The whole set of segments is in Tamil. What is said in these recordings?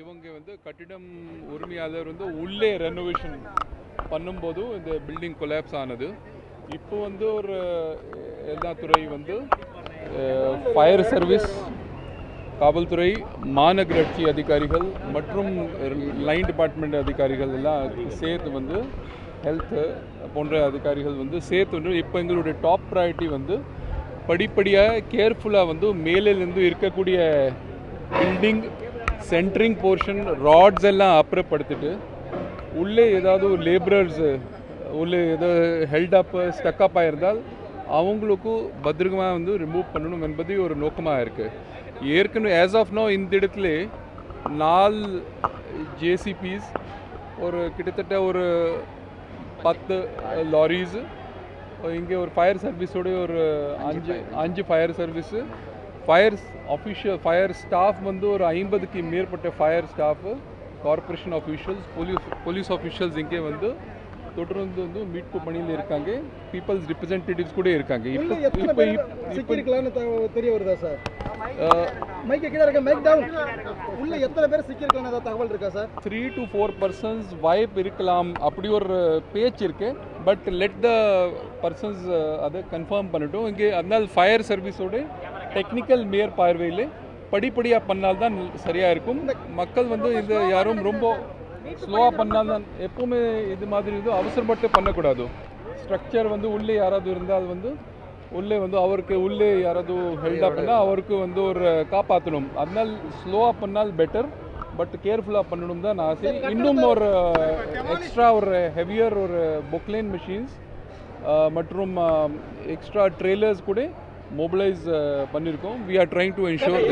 இவங்க வந்து கட்டிடம் உரிமையாளர் வந்து உள்ளே ரெனோவேஷன் பண்ணும்போது இந்த பில்டிங் கொலாப்ஸ் ஆனது இப்போ வந்து ஒரு எல்லா துறை வந்து ஃபயர் சர்வீஸ் காவல்துறை மாநகராட்சி அதிகாரிகள் மற்றும் லைன் டிபார்ட்மெண்ட் அதிகாரிகள் எல்லாம் சேர்த்து வந்து ஹெல்த்து போன்ற அதிகாரிகள் வந்து சேர்த்து வந்து இப்போ எங்களுடைய டாப் ப்ரையாரிட்டி வந்து படிப்படியாக கேர்ஃபுல்லாக வந்து மேலிருந்து இருக்கக்கூடிய பில்டிங் சென்ட்ரிங் போர்ஷன் ராட்ஸ் எல்லாம் அப்புறப்படுத்திட்டு உள்ளே ஏதாவது ஒரு லேபரர்ஸ் உள்ளே ஏதோ ஹெல்ட் அப் ஸ்டக் அப் ஆயிருந்தால் அவங்களுக்கும் பத்திரமாக வந்து ரிமூவ் பண்ணணும் என்பது ஒரு நோக்கமாக இருக்குது ஏற்கனவே ஆஸ் ஆஃப் நோ இந்த இடத்துல நாலு ஜேசிபிஸ் ஒரு கிட்டத்தட்ட ஒரு பத்து லாரிஸ் இங்கே ஒரு ஃபயர் சர்வீஸோட ஒரு அஞ்சு அஞ்சு fire service fire official fire staff வந்து ஒரு ஐம்பதுக்கு மேற்பட்ட fire staff corporation officials police police officials இங்கே வந்து தொடர்ந்து வந்து மீட்பு பணியில் இருக்காங்க பீப்புள்ஸ் ரிப்ரசன்டேட்டிவ்ஸ் கூட இருக்காங்க இப்போ உள்ள எத்தனை இப்போ பேர் இப்போ சிக்கியிருக்கலாம்னு தகவ- தெரிய வருதா சார் அஹ், மைக்க கீழே இருக்க மைக் டவுன் உள்ள எத்தனை பேர் சிக்கியிருக்கலாம் ஏதாவது தகவல் இருக்கா sir three to four persons வாய்ப்பு இருக்கலாம் அப்படி ஒரு பேச்சு இருக்கு பட் லெட் த பர்சன்ஸ் அதை கன்ஃபார்ம் பண்ணட்டும் இங்கே அதனால் ஃபயர் சர்வீஸோட டெக்னிக்கல் மேற்பார்வையில் படிப்படியாக பண்ணால் தான் சரியாக இருக்கும் மக்கள் வந்து இது யாரும் ரொம்ப ஸ்லோவாக பண்ணால் தான் எப்பவுமே இது மாதிரி இது அவசரப்பட்டு பண்ணக்கூடாது ஸ்ட்ரக்சர் வந்து உள்ளே யாராவது இருந்தால் வந்து உள்ளே வந்து அவருக்கு உள்ளே யாராவது ஹெல்ட் பண்ணால் அவருக்கு வந்து ஒரு காப்பாற்றணும் அதனால் ஸ்லோவாக பண்ணால் பெட்டர் பட் கேர்ஃபுல்லாக பண்ணணும் தான் நான் ஆசை இன்னும் ஒரு எக்ஸ்ட்ரா ஒரு ஹெவியர் ஒரு பொக்லைன் மிஷின்ஸ் மற்றும் எக்ஸ்ட்ரா ட்ரெய்லர்ஸ் கூட மொபிலைஸ் பண்ணியிருக்கோம் we are trying to ensure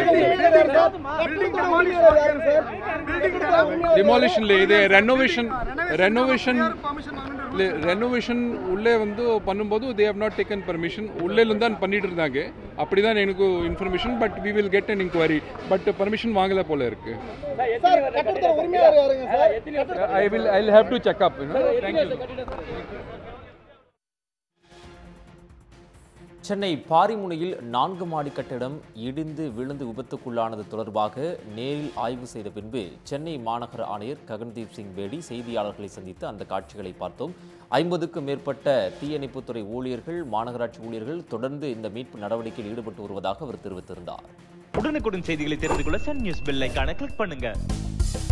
டிமாலிஷன்ல இது ரெனோவேஷன் ரெனோவேஷன் ரெனோவேஷன் உள்ளே வந்து பண்ணும்போது they have not taken permission உள்ளேருந்து தான் பண்ணிட்டு இருந்தாங்க அப்படி தான் எனக்கு information but we will get an enquiry but permission வாங்கல போல இருக்கு சார் கட்டடத்தோட உரிமையாளர் யாருங்க sir I will I have to check up thank you Chennai பாரிமுனையில் நான்கு மாடி கட்டிடம் இடிந்து விழுந்து விபத்துக்குள்ளானது தொடர்பாக நேரில் ஆய்வு செய்த பின்பு சென்னை மாநகர ஆணையர் ககன்தீப் சிங் பேடி செய்தியாளர்களை சந்தித்து அந்த காட்சிகளை பார்த்தோம் ஐம்பதுக்கும் மேற்பட்ட தீயணைப்புத்துறை ஊழியர்கள் மாநகராட்சி ஊழியர்கள் தொடர்ந்து இந்த மீட்பு நடவடிக்கையில் ஈடுபட்டு வருவதாக அவர் தெரிவித்திருந்தார் உடனுக்குடன் செய்திகளை தெரிந்து கொள்ள சன் நியூஸ் பெல் ஐகானை கிளிக் பண்ணுங்க